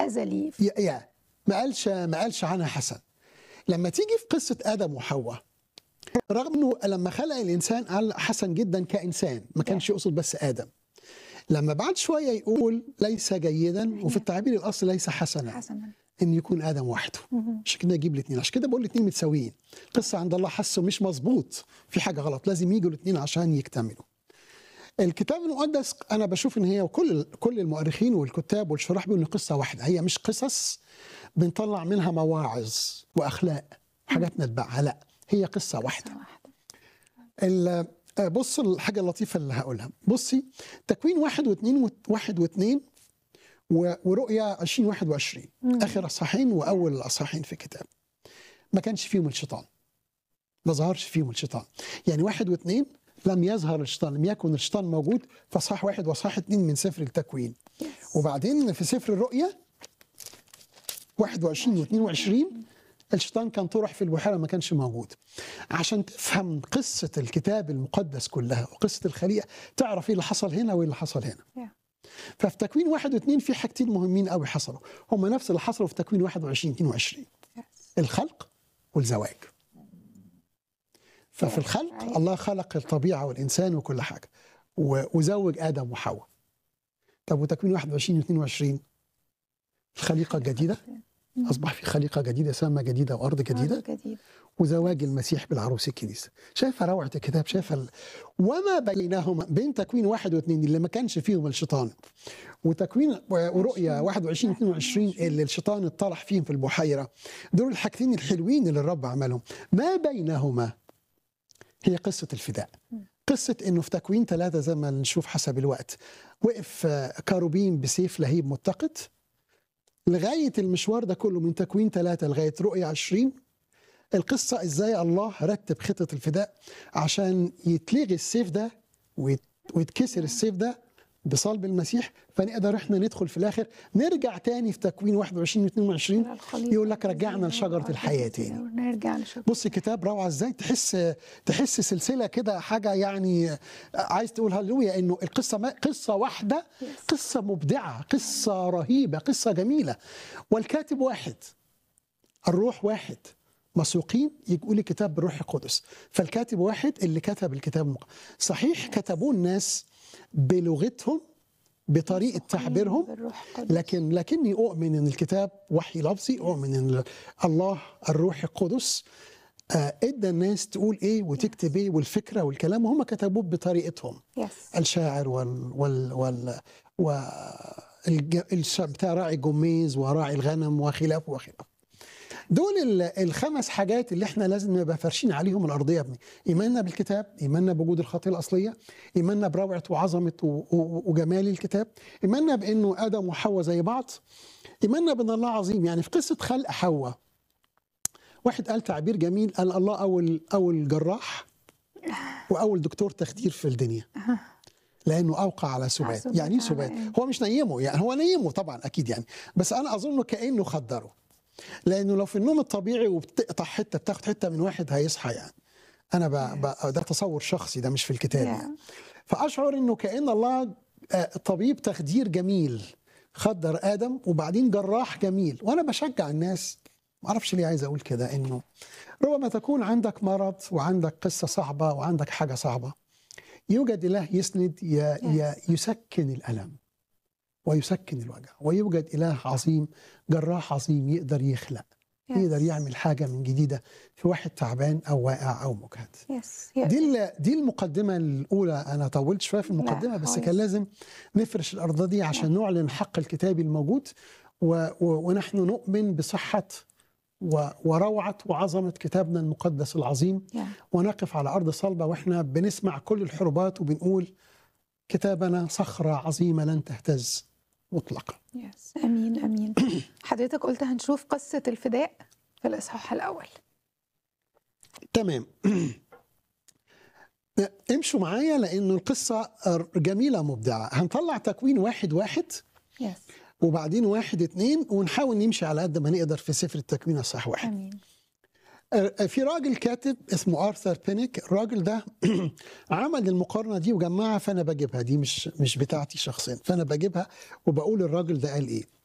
ازلي يا يا ما قالش ما قالش عنها حسن لما تيجي في قصه ادم وحواء رغم انه لما خلق الانسان قال حسن جدا كانسان ما كانش يقصد بس ادم لما بعد شويه يقول ليس جيدا وفي التعبير الاصلي ليس حسنا حسنا ان يكون ادم وحده عشان كده اجيب الاثنين عشان كده بقول الاثنين متساويين القصه عند الله حسه مش مظبوط في حاجه غلط لازم يجوا الاثنين عشان يكتملوا الكتاب المقدس انا بشوف ان هي وكل كل المؤرخين والكتاب والشراح بيقولوا ان قصه واحده هي مش قصص بنطلع منها مواعظ واخلاق حاجات نتبعها لا هي قصه واحده قصة واحدة ال- آه، بص الحاجة اللطيفة اللي هقولها بصي تكوين واحد واثنين وت- واحد واثنين و- ورؤيا 2021 آخر أصحاحين وأول الأصحاحين في الكتاب ما كانش فيهم الشيطان ما ظهرش فيهم الشيطان يعني واحد واثنين لم يظهر الشيطان لم يكن الشيطان موجود في أصحاح واحد وأصحاح اثنين من سفر التكوين وبعدين في سفر الرؤيا 21 و 22 الشيطان كان طرح في البحيره ما كانش موجود عشان تفهم قصه الكتاب المقدس كلها وقصه الخليقه تعرف ايه اللي حصل هنا وايه اللي حصل هنا Yeah. ففي تكوين واحد واثنين في حاجتين مهمين قوي حصلوا هم نفس اللي حصلوا في تكوين 21 22 Yes. الخلق والزواج ففي الخلق Right. الله خلق الطبيعه والانسان وكل حاجه و- وزوج ادم وحواء طب وتكوين 21 و 22 الخليقه الجديده اصبح في خليقه جديده سماء جديده وارض جديده أرض جديد وزواج المسيح بالعروس الكنيسه شايفه روعه الكتاب شايفه ال... وما بينهما بين تكوين واحد واثنين اللي ما كانش فيهم الشيطان وتكوين و- ورؤيا 21 22 اللي الشيطان اطلع فيهم في البحيره دول الحاجتين الحلوين اللي الرب عملهم ما بينهما هي قصه الفداء قصة انه في تكوين ثلاثة زي ما نشوف حسب الوقت وقف آه، كاروبين بسيف لهيب متقد لغاية المشوار ده كله من تكوين ثلاثة لغاية رؤية عشرين القصة ازاي الله رتب خطة الفداء عشان يتلغي السيف ده ويت- ويتكسر السيف ده بصلب المسيح فنقدر احنا ندخل في الاخر نرجع تاني في تكوين 21 و 22 الخليقة يقول لك رجعنا الجديدة لشجرة والأرض الحياة الجديدة تاني ونرجع لشجرة بص الكتاب روعه ازاي تحس تحس سلسله كده حاجه يعني عايز تقول هللويا انه القصه ما قصه واحده قصه مبدعه قصه رهيبه قصه جميله والكاتب واحد الروح واحد مسوقين يقول الكتاب بالروح القدس فالكاتب واحد اللي كتب الكتاب المق- صحيح كتبوه الناس بلغتهم بطريقه تعبيرهم بالروح القدس لكن لكني اؤمن ان الكتاب وحي لفظي اؤمن ان الله الروح القدس آه، ادى الناس تقول ايه وتكتب ايه والفكره والكلام وهم كتبوه بطريقتهم يس الشاعر وال وال وال و الج- الش- بتاع راعي الجميز وراعي الغنم وخلافه وخلافه دول ال- الخمس حاجات اللي احنا لازم نبقى فارشين عليهم الارضيه يا ابني ايماننا بالكتاب ايماننا بوجود الخطيه الاصليه ايماننا بروعه وعظمه و- و- وجمال الكتاب ايماننا بانه ادم وحواء زي بعض ايماننا بان الله عظيم يعني في قصه خلق حواء واحد قال تعبير جميل قال الله اول اول جراح واول دكتور تخدير في الدنيا لانه اوقع على سبات سبات يعني ايه على سبات إيه؟ هو مش نيمه يعني هو نيمه طبعا اكيد يعني بس انا اظنه كانه خدره لانه لو في النوم الطبيعي وبتقطع حته بتاخد حته من واحد هيصحى يعني انا ب... ب... ده تصور شخصي ده مش في الكتاب Yeah. يعني فاشعر انه كان الله آه، طبيب تخدير جميل خدر ادم وبعدين جراح جميل وانا بشجع الناس ما اعرفش ليه عايز اقول كده انه ربما تكون عندك مرض وعندك قصه صعبه وعندك حاجه صعبه يوجد اله يسند ي... ي... يسكن الالم ويسكن الوجع ويوجد اله عظيم جراح عظيم يقدر يخلق Yes. يقدر يعمل حاجه من جديده في واحد تعبان او واقع او مجهد يس دي ال- دي المقدمه الاولى انا طولت شويه في المقدمه بس خالص. كان لازم نفرش الارض دي عشان نعلن حق الكتاب الموجود و و ونحن نؤمن بصحه و وروعه وعظمه كتابنا المقدس العظيم Yeah. ونقف على ارض صلبه واحنا بنسمع كل الحروبات وبنقول كتابنا صخره عظيمه لن تهتز مطلقا يس امين امين حضرتك قلت هنشوف قصه الفداء في الاصحاح الاول تمام امشوا معايا لانه القصه جميله مبدعه هنطلع تكوين واحد واحد يس وبعدين واحد اتنين ونحاول نمشي على قد ما نقدر في سفر التكوين الصح واحد امين آه، في راجل كاتب اسمه ارثر بينيك الراجل ده عمل المقارنه دي وجمعها فانا بجيبها دي مش مش بتاعتي شخصيا فانا بجيبها وبقول الراجل ده قال ايه